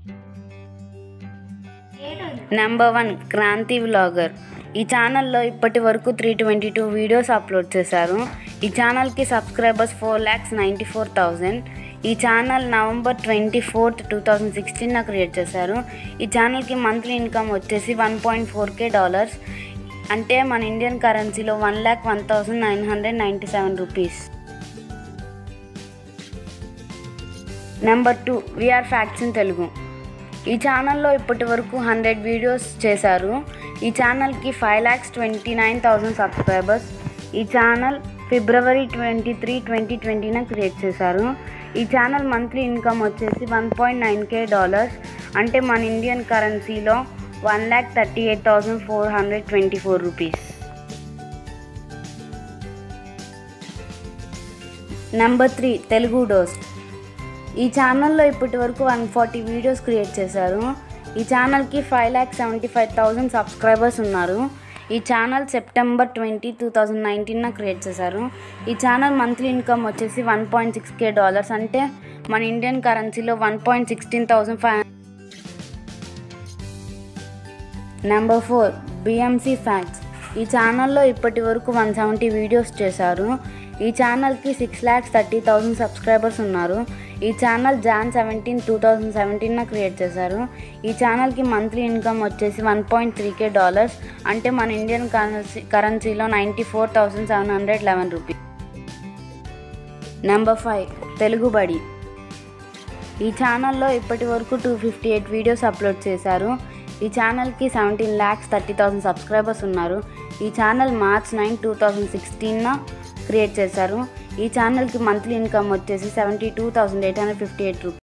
number one Kranti vlogger ఈ ఛానల్లో ఇప్పటి వరకు three twenty two videos upload చేశారు ఈ ఛానల్కి subscribers four lakhs ninety four thousand ఈ channel November twenty fourth two thousand సిక్స్టీన్న క్రియేట్ చేశారు ఈ ఛానల్కి మంత్లీ ఇన్కమ్ వచ్చేసి one point four K dollars అంటే మన ఇండియన్ కరెన్సీలో one lakh one thousand nine hundred ninety seven rupees number two VR facts in Telugu ఈ ఛానల్లో ఇప్పటి వరకు హండ్రెడ్ వీడియోస్ చేశారు ఈ ఛానల్కి five lakhs twenty nine thousand subscribers ఈ channel February twenty three twenty ట్వంటీన క్రియేట్ చేశారు ఈ ఛానల్ మంత్లీ ఇన్కమ్ వచ్చేసి one point nine K dollars అంటే మన ఇండియన్ కరెన్సీలో one lakh thirty eight thousand four hundred twenty four rupees number three Telugu Dost ఈ ఛానల్లో ఇప్పటి వరకు వన్ ఫార్టీ వీడియోస్ క్రియేట్ చేశారు ఈ ఛానల్కి five lakh seventy five thousand subscribers ఉన్నారు ఈ channel September twenty two thousand నైన్టీన్న క్రియేట్ చేశారు ఈ ఛానల్ మంత్లీ ఇన్కమ్ వచ్చేసి one point six K dollars అంటే మన ఇండియన్ కరెన్సీలో one point sixteen thousand five number four BMC facts ఈ ఛానల్లో ఇప్పటి వరకు వన్ సెవెంటీ వీడియోస్ చేశారు ఈ ఛానల్కి six lakhs thirty thousand subscribers ఉన్నారు ఈ channel Jan seventeen two thousand సెవెంటీన్న క్రియేట్ చేశారు ఈ ఛానల్కి మంత్లీ ఇన్కమ్ వచ్చేసి one point three K dollars అంటే మన ఇండియన్ కరెన్సీ కరెన్సీలో ninety four thousand seven hundred eleven rupees number five Telugu Badi ఈ ఛానల్లో ఇప్పటి వరకు two fifty eight videos upload చేశారు ఈ ఛానల్కి seventeen lakhs thirty thousand subscribers ఉన్నారు ఈ channel March nine two thousand సిక్స్టీన్న క్రియేట్ చేశారు ఈ ఛానల్కి మంత్లీ ఇన్కమ్ వచ్చేసి seventy two thousand eight hundred fifty eight rupees